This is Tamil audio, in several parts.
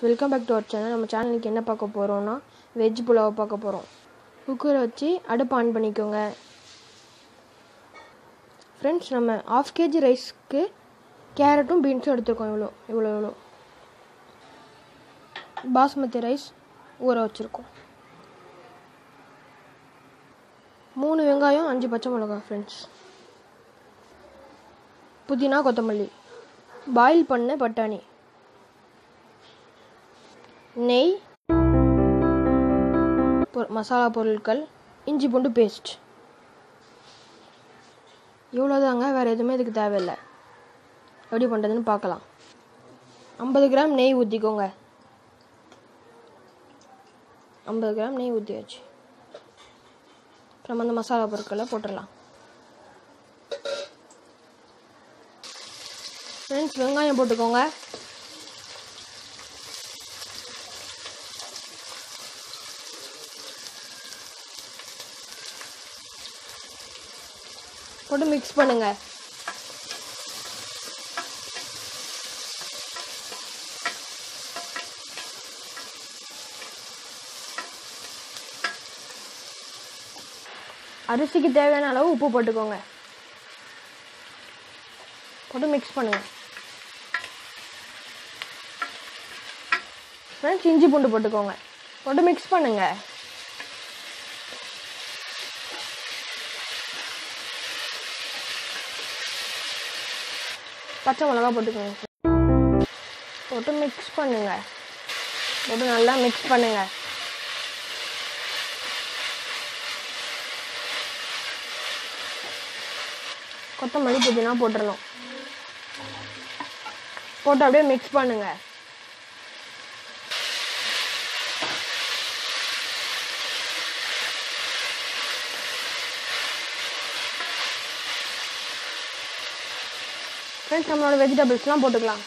Welcome back to our channel நம்ம சேனலுக்கு என்ன பார்க்க போகிறோம்னா வெஜ் புலாவை பார்க்க போகிறோம் குக்கரை வச்சு அடுப்பு ஆன் பண்ணிக்கோங்க ஃப்ரெண்ட்ஸ் நம்ம ஆஃப் கேஜி ரைஸ்க்கு கேரட்டும் பீன்ஸும் எடுத்துருக்கோம் இவ்வளோ இவ்வளோ இவ்வளோ பாஸ்மதி ரைஸ் ஊற வச்சுருக்கோம் மூணு வெங்காயம் அஞ்சு பச்சை மிளகாய் ஃப்ரெண்ட்ஸ் புதினா கொத்தமல்லி பாயில் பண்ண பட்டாணி நெய் பொ- மசாலா பொருட்கள் இஞ்சி பூண்டு பேஸ்ட் இவ்வளோதாங்க வேறு எதுவுமே இதுக்கு தேவையில்லை எப்படி பண்ணுறதுன்னு பார்க்கலாம் ஐம்பது கிராம் நெய் ஊற்றிக்கோங்க ஐம்பது கிராம் நெய் ஊற்றியாச்சு அப்புறம் அந்த மசாலா பொருட்களை போட்டுடலாம் ஃப்ரெண்ட்ஸ் வெங்காயம் போட்டுக்கோங்க போட்டு மிக்ஸ் பண்ணுங்க அரிசிக்கு தேவையான அளவு உப்பு போட்டுக்கோங்க போட்டு மிக்ஸ் பண்ணுங்க ஃப்ரெண்ட்ஸ் இஞ்சி பூண்டு போட்டுக்கோங்க போட்டு மிக்ஸ் பண்ணுங்க பச்சை மிளகா போட்டுக்கோங்க போட்டு மிக்ஸ் பண்ணுங்க போட்டு நல்லா மிக்ஸ் பண்ணுங்க கொத்தமல்லி புதினா போட்டுடணும் போட்டு அப்படியே மிக்ஸ் பண்ணுங்க ஃப்ரெண்ட்ஸ் நம்மளோட வெஜிடபிள்ஸ்லாம் போட்டுக்கலாம்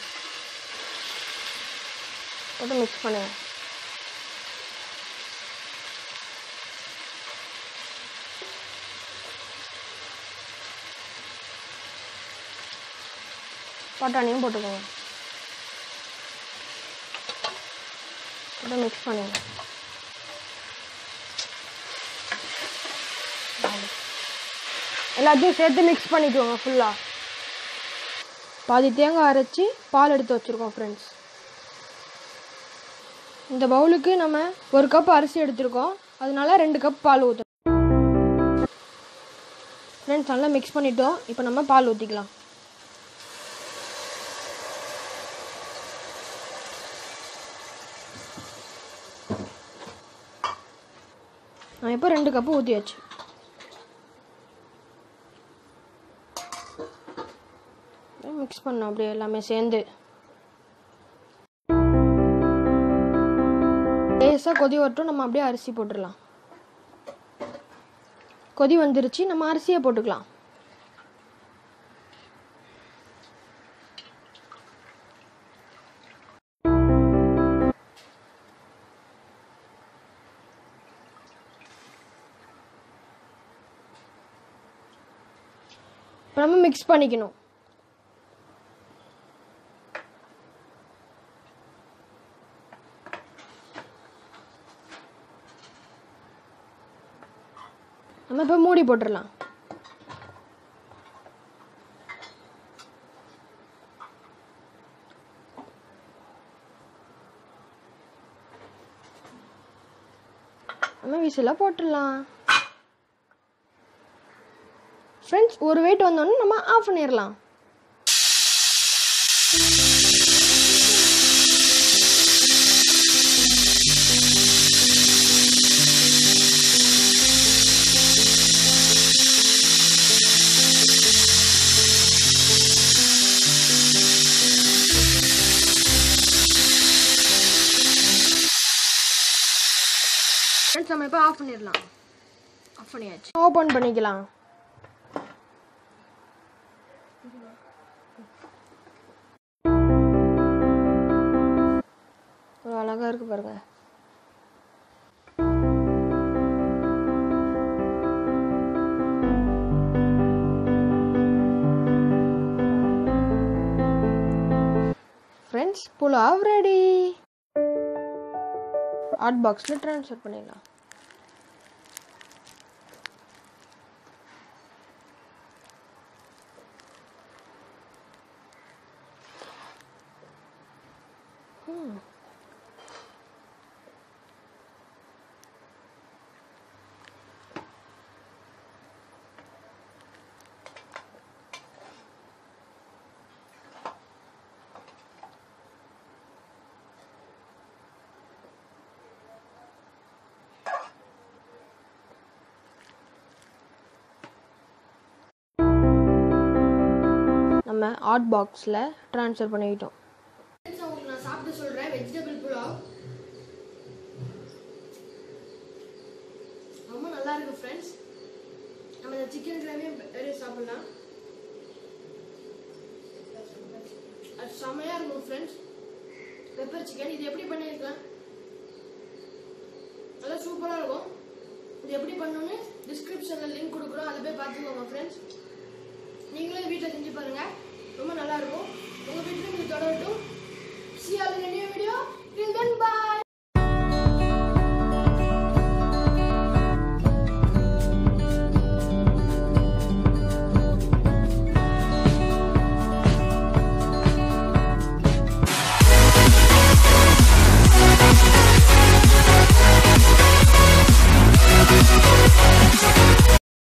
போட்டு மிக்ஸ் பண்ணுங்க பட்டாணியும் போட்டுக்கோங்க போட்டு மிக்ஸ் பண்ணுங்க எல்லாத்தையும் சேர்த்து மிக்ஸ் பண்ணிக்கோங்க ஃபுல்லாக பாதி தேங்காய் அரைச்சி பால் எடுத்து வச்சுருக்கோம் ஃப்ரெண்ட்ஸ் இந்த பவுலுக்கு நம்ம ஒரு கப் அரிசி எடுத்திருக்கோம் அதனால ரெண்டு கப் பால் ஊற்றணும் ஃப்ரெண்ட்ஸ் நல்லா மிக்ஸ் பண்ணிட்டோம் இப்போ நம்ம பால் ஊற்றிக்கலாம் நான் இப்போ ரெண்டு கப்பு ஊற்றியாச்சு மிக்ஸ் பண்ணோம் அப்படியே எல்லாமே சேர்ந்து லேசாக கொதி வரட்டும் நம்ம அப்படியே அரிசி போட்டுடலாம் கொதி வந்துருச்சு நம்ம அரிசியை போட்டுக்கலாம் இப்போ நம்ம மிக்ஸ் பண்ணிக்கணும் நம்ம இப்போ மூடி போட்டுடலாம் நம்ம விசிலாக போட்டுடலாம் ஃப்ரெண்ட்ஸ் ஒரு வெயிட் வந்தோடனே நம்ம ஆஃப் பண்ணிடலாம் ஃப்ரெண்ட்ஸ் நம்ம இப்போ ஆஃப் பண்ணிடலாம் ஆஃப் பண்ணியாச்சு ஓப்பன் பண்ணிக்கலாம் ஒரு அழகா இருக்கு பாருங்க ஃப்ரெண்ட்ஸ் புலாவ் ரெடி ஹாட் பாக்ஸில் ட்ரான்ஸ்ஃபர் பண்ணிடலாம் ம் நம்ம ஹாட் பாக்ஸில் ட்ரான்ஸ்ஃபர் பண்ணிக்கிட்டோம் உங்களுக்கு நான் சாப்பிட்டு சொல்றேன் வெஜிடபிள் புலாவ் ரொம்ப நல்லா இருக்கு ஃப்ரெண்ட்ஸ் நம்ம இந்த சிக்கன் கிரேவியும் வேற சாப்பிடலாம் அது செம்மையா இருக்கும் ஃப்ரெண்ட்ஸ் பெப்பர் சிக்கன் இது எப்படி பண்ணியிருக்கேன் நல்லா சூப்பரா இருக்கும் இது எப்படி பண்ணணும்னு டிஸ்கிரிப்ஷன்ல லிங்க் கொடுக்குறோம் அதை போய் பார்த்துக்கோங்க ஃப்ரெண்ட்ஸ் நீங்களே வீட்டில் செஞ்சு பாருங்க ரொம்ப நல்லா இருக்கும் உங்க வீட்டில் உங்களுக்கு தொடரட்டும் See you all in a new video.